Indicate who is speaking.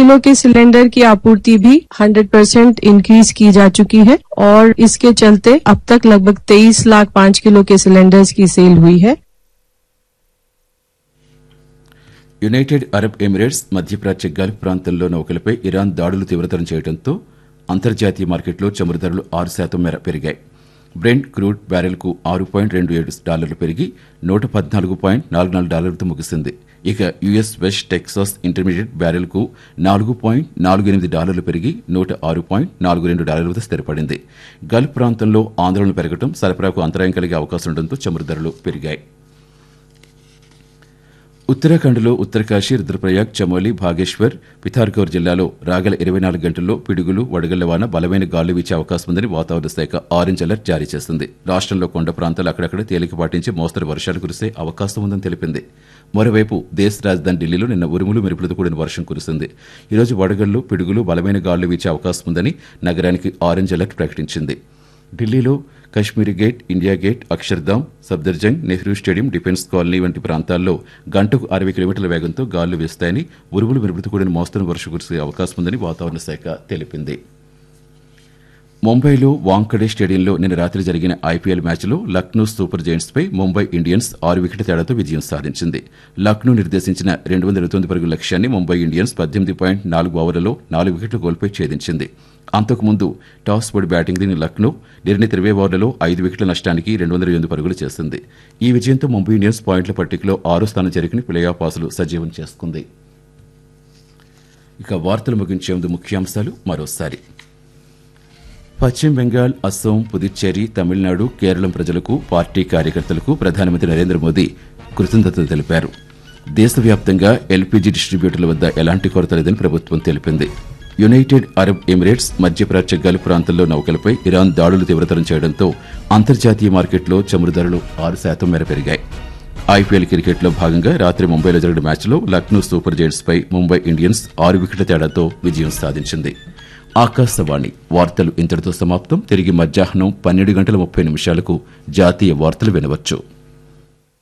Speaker 1: kilo के cylinder की आपूर्ति भी 100 परसेंट इंक्रीज की जा चुकी है और इसके चलते अब तक लगभग 23 लाख पाँच किलो के सिलेंडर्स की सेल हुई है
Speaker 2: యునైటెడ్ అరబ్ ఎమిరేట్స్ మధ్యప్రాచ్య గల్ఫ్ ప్రాంతంలో నౌకలపై ఇరాన్ దాడులు తీవ్రతరం చేయడంతో అంతర్జాతీయ మార్కెట్లో చమురు ధరలు ఆరు శాతం మేర పెరిగాయి బ్రెంట్ క్రూడ్ బ్యారెల్కు ఆరు పాయింట్ రెండు ఏడు డాలర్లు పెరిగి నూట పద్నాలుగు పాయింట్ నాలుగు నాలుగు డాలర్లతో ముగిసింది ఇక యుఎస్ వెస్ట్ టెక్సాస్ ఇంటర్మీడియట్ బ్యారెల్కు నాలుగు పాయింట్ నాలుగు ఎనిమిది డాలర్లు పెరిగి నూట ఆరు పాయింట్ నాలుగు రెండు డాలర్ల వద్ద స్థిరపడింది గల్ఫ్ ప్రాంతంలో ఆందోళన పెరగడం సరఫరాకు అంతరాయం కలిగే అవకాశం ఉండడంతో చమురు ధరలు పెరిగాయి ఉత్తరాఖండ్లో ఉత్తరకాశీ రుద్రప్రయాగ్ చమోలి భాగేశ్వర్ పిథార్గౌర్ జిల్లాలో రాగల ఇరవై నాలుగు గంటల్లో పిడుగులు వడగళ్ల వాన బలమైన గాలు వీచే అవకాశం ఉందని వాతావరణ శాఖ ఆరెంజ్ అలర్ట్ జారీ చేసింది రాష్ట్రంలో కొండ ప్రాంతాలు అక్కడక్కడ తేలికపాటి నుంచి మోస్తరు వర్షాలు కురిసే అవకాశం ఉందని తెలిపింది మరోవైపు దేశ రాజధాని ఢిల్లీలో నిన్న ఉరుములు మెరుపులతో కూడిన వర్షం కురిసింది ఈరోజు వడగళ్లు పిడుగులు బలమైన గాలు వీచే అవకాశం ఉందని నగరానికి ఆరెంజ్ అలర్ట్ ప్రకటించింది ఢిల్లీలో Kashmiri gate India gate Akshardham Safdarjung Nehru stadium defence colony వంటి ప్రాంతాల్లో గంటకు అరవై కిలోమీటర్ల వేగంతో గాలులు వీస్తాయని ఉరుములు మెరుపులతో కూడిన మోస్తరు వర్షం కురిసే అవకాశం ఉందని వాతావరణ శాఖ తెలిపింది ముంబైలో వాంకడే స్టేడియంలో నిన్న రాత్రి జరిగిన ఐపీఎల్ మ్యాచ్లో లక్నో సూపర్ జైంట్స్ పై ముంబై ఇండియన్స్ ఆరు వికెట్ల తేడాతో విజయం సాధించింది లక్నో నిర్దేశించిన రెండు వందల ఇరవై తొమ్మిది పరుగుల లక్ష్యాన్ని ముంబై ఇండియన్స్ పద్దెనిమిది పాయింట్ నాలుగు ఓవర్లలో నాలుగు వికెట్లు కోల్పోయి ఛేదించింది అంతకుముందు టాస్ పడి బ్యాటింగ్ దిగిన లక్నో నిర్ణీత ఇరవై ఓవర్లలో ఐదు వికెట్ల నష్టానికి రెండు వందల ఎనిమిది పరుగులు చేసింది ఈ విజయంతో ముంబై ఇండియన్స్ పాయింట్ల పట్టికలో ఆరో స్థానం చేరుకుని ప్లే ఆఫ్ ఆశలు సజీవం చేసుకుంది ఇక వార్తలు ముగించే ముందు ముఖ్యాంశాలు మరోసారి పశ్చిమ బెంగాల్ అస్సోం పుదుచ్చేరి తమిళనాడు కేరళం ప్రజలకు పార్టీ కార్యకర్తలకు ప్రధానమంత్రి నరేంద్ర మోదీ కృతజ్ఞతలు తెలిపారు దేశవ్యాప్తంగా ఎల్పీజీ డిస్ట్రిబ్యూటర్ల వద్ద ఎలాంటి కొరత లేదని ప్రభుత్వం తెలిపింది యునైటెడ్ అరబ్ ఎమిరేట్స్ మధ్యప్రాచ్య గల్ఫ్ ప్రాంతంలో నౌకలపై ఇరాన్ దాడులు తీవ్రతరం చేయడంతో అంతర్జాతీయ మార్కెట్లో చమురు ధరలు ఆరు శాతం మేర పెరిగాయి ఐపీఎల్ క్రికెట్లో భాగంగా రాత్రి ముంబైలో జరిగిన మ్యాచ్లో లక్నో సూపర్ జైంట్స్ పై ముంబై ఇండియన్స్ ఆరు వికెట్ల తేడాతో విజయం సాధించింది ఆకాశవాణి వార్తలు ఇంతటితో సమాప్తం తిరిగి మధ్యాహ్నం పన్నెండు గంటల ముప్పై నిమిషాలకు జాతీయ వార్తలు వినవచ్చు